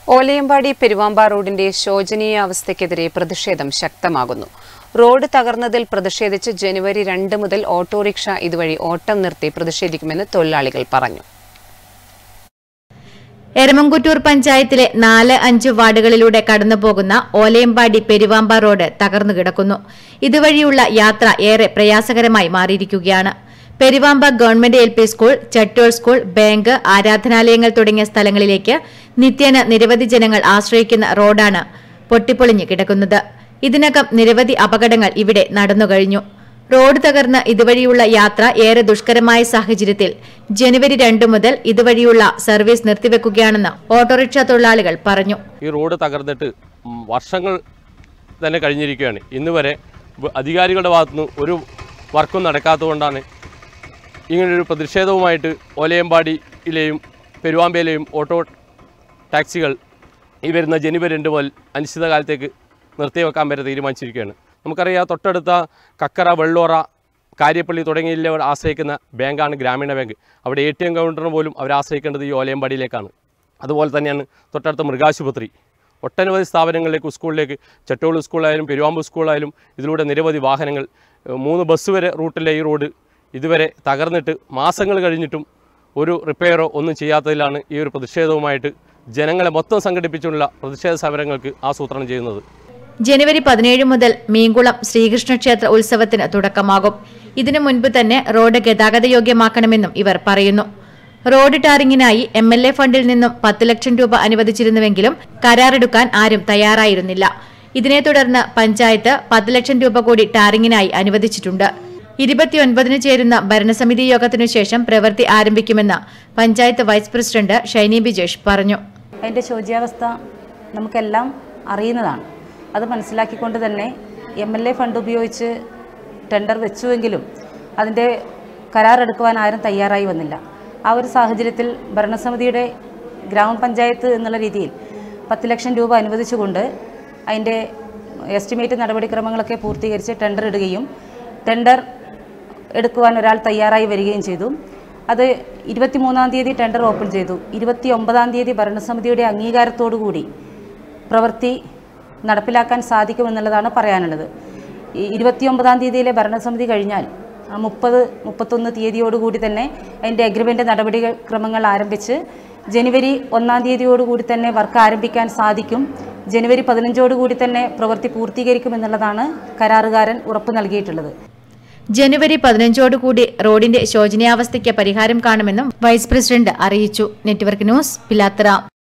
ഓലയമ്പാടി പെരുവാമ്പ റോഡിന്റെ ശോചനീയ അവസ്ഥയ്ക്കെതിരെ പ്രതിഷേധം ശക്തമാകുന്നു റോഡ് തകർന്നതിൽ പ്രതിഷേധിച്ച് ജനുവരി രണ്ട് മുതൽ ഓട്ടോറിക്ഷ ഇതുവഴി ഓട്ടം നിർത്തി പ്രതിഷേധിക്കുമെന്ന് തൊഴിലാളികൾ പറഞ്ഞു എരമംകുറ്റൂർ പഞ്ചായത്തിലെ നാല് അഞ്ച് വാർഡുകളിലൂടെ കടന്നുപോകുന്ന ഓലയമ്പാടി പെരുവാമ്പ റോഡ് തകർന്നു കിടക്കുന്നു ഇതുവഴിയുള്ള യാത്ര ഏറെ പ്രയാസകരമായി മാറിയിരിക്കുകയാണ് Peruvamba government L P school Chattur school bank ആരാധനാലയങ്ങൾ തുടങ്ങിയ സ്ഥലങ്ങളിലേക്ക് നിത്യേന നിരവധി ജനങ്ങൾ ആശ്രയിക്കുന്ന റോഡാണ് പൊട്ടിപ്പൊളിഞ്ഞു കിടക്കുന്നത് ഇതിനകം നിരവധി അപകടങ്ങൾ ഇവിടെ നടന്നുകഴിഞ്ഞു റോഡ് തകർന്ന് ഇതുവഴിയുള്ള യാത്ര ഏറെ ദുഷ്കരമായ സാഹചര്യത്തിൽ ജനുവരി രണ്ട് മുതൽ ഇതുവഴിയുള്ള സർവീസ് നിർത്തിവെക്കുകയാണെന്ന് ഓട്ടോറിക്ഷ തൊഴിലാളികൾ പറഞ്ഞു ഈ റോഡ് തകർന്നിട്ട് ഉം, വർഷങ്ങൾ തന്നെ കഴിഞ്ഞിരിക്കുകയാണ് ഇന്ന് വരെ വ- അധികാരികളുടെ ഭാഗത്തുനിന്ന് ഒരു വർക്കും നടക്കാത്തതുകൊണ്ടാണ് ഇങ്ങനൊരു പ്രതിഷേധവുമായിട്ട് ഓലയമ്പാടിയിലെയും പെരുവാമ്പയിലെയും ഓട്ടോ ടാക്സികൾ ഈ വരുന്ന ജനുവരി രണ്ട് മുതൽ അനിശ്ചിതകാലത്തേക്ക് നിർത്തിവെക്കാൻ വരെ തീരുമാനിച്ചിരിക്കുകയാണ് നമുക്കറിയാം തൊട്ടടുത്ത കക്കറ വെള്ളോറ കാര്യപ്പള്ളി തുടങ്ങിയവർ ആശ്രയിക്കുന്ന ബാങ്കാണ് ഗ്രാമീണ ബാങ്ക് അവിടെ എ ടി എം കൗണ്ടറിന് പോലും അവർ ആശ്രയിക്കേണ്ടത് ഈ ഓലയമ്പാടിയിലേക്കാണ് അതുപോലെ തന്നെയാണ് തൊട്ടടുത്ത മൃഗാശുപത്രി ഒട്ടനവധി സ്ഥാപനങ്ങളിലേക്ക് സ്കൂളിലേക്ക് ചട്ടോള് സ്കൂളായാലും പെരുവാമ്പ് സ്കൂളായാലും ഇതിലൂടെ നിരവധി വാഹനങ്ങൾ ഏഹ് മൂന്ന് ബസ് വരെ റൂട്ടിലെ ഈ റോഡ് ഇതുവരെ തകർന്നിട്ട് മാസങ്ങൾ കഴിഞ്ഞിട്ടും ഒരു റിപ്പയറോ ഒന്നും ചെയ്യാത്തതിലാണ് ഈ ഒരു പ്രതിഷേധവുമായിട്ട് ജനങ്ങളെ മൊത്തം സംഘടിപ്പിച്ചുള്ള പ്രതിഷേധ സമരങ്ങൾക്ക് ആസൂത്രണം ചെയ്യുന്നത് ജനുവരി പതിനേഴ് മുതൽ മീൻകുളം ശ്രീകൃഷ്ണ ക്ഷേത്ര ഉത്സവത്തിന് തുടക്കമാകും ഇതിനു മുൻപ് തന്നെ റോഡ് ഗതാഗതയോഗ്യമാക്കണമെന്നും ഇവർ പറയുന്നു റോഡ് ടാറിങ്ങിനായി എം എൽ എ ഫണ്ടിൽ നിന്നും പത്ത് ലക്ഷം രൂപ അനുവദിച്ചിരുന്നുവെങ്കിലും കരാറെടുക്കാൻ ആരും തയ്യാറായിരുന്നില്ല ഇതിനെ തുടർന്ന് പഞ്ചായത്ത് പത്ത് ലക്ഷം രൂപ കൂടി ടാറിങ്ങിനായി അനുവദിച്ചിട്ടുണ്ട് ഇരുപത്തിയൊൻപതിന് ചേരുന്ന ഭരണസമിതി യോഗത്തിനു ശേഷം പ്രവൃത്തി ആരംഭിക്കുമെന്ന് പഞ്ചായത്ത് വൈസ് പ്രസിഡന്റ് ഷൈനി ബിജേഷ് പറഞ്ഞു അതിൻ്റെ ശോച്യാവസ്ഥ നമുക്കെല്ലാം അറിയുന്നതാണ് അത് മനസ്സിലാക്കിക്കൊണ്ട് തന്നെ എം എൽ എ ഫണ്ട് ഉപയോഗിച്ച് ടെൻഡർ വെച്ചുവെങ്കിലും അതിൻ്റെ കരാറെടുക്കുവാൻ ആരും തയ്യാറായി വന്നില്ല ആ ഒരു സാഹചര്യത്തിൽ ഭരണസമിതിയുടെ ഗ്രാമപഞ്ചായത്ത് എന്നുള്ള രീതിയിൽ പത്ത് ലക്ഷം രൂപ അനുവദിച്ചുകൊണ്ട് അതിൻ്റെ എസ്റ്റിമേറ്റ് നടപടിക്രമങ്ങളൊക്കെ പൂർത്തീകരിച്ച് ടെൻഡർ ഇടുകയും ടെൻഡർ എടുക്കുവാൻ ഒരാൾ തയ്യാറായി വരികയും ചെയ്തു അത് ഇരുപത്തിമൂന്നാം തീയതി ടെൻഡർ ഓപ്പൺ ചെയ്തു ഇരുപത്തി ഒമ്പതാം തീയതി ഭരണസമിതിയുടെ അംഗീകാരത്തോടു കൂടി പ്രവൃത്തി നടപ്പിലാക്കാൻ സാധിക്കുമെന്നുള്ളതാണ് പറയാനുള്ളത് ഈ ഇരുപത്തിയൊമ്പതാം തീയതിയിലെ ഭരണസമിതി കഴിഞ്ഞാൽ ആ മുപ്പത് മുപ്പത്തൊന്ന് തീയതിയോടുകൂടി തന്നെ അതിൻ്റെ അഗ്രിമെൻ്റ് നടപടിക്രമങ്ങൾ ആരംഭിച്ച് ജനുവരി ഒന്നാം തീയതിയോടുകൂടി തന്നെ വർക്ക് ആരംഭിക്കാൻ സാധിക്കും ജനുവരി പതിനഞ്ചോടുകൂടി തന്നെ പ്രവൃത്തി പൂർത്തീകരിക്കുമെന്നുള്ളതാണ് കരാറുകാരൻ ഉറപ്പ് നൽകിയിട്ടുള്ളത് ജനുവരി പതിനഞ്ചോടുകൂടി റോഡിന്റെ ശോചനീയാവസ്ഥയ്ക്ക് പരിഹാരം കാണുമെന്നും വൈസ് പ്രസിഡന്റ് അറിയിച്ചു നെറ്റ്വർക്ക് ന്യൂസ് പിലാത്തറ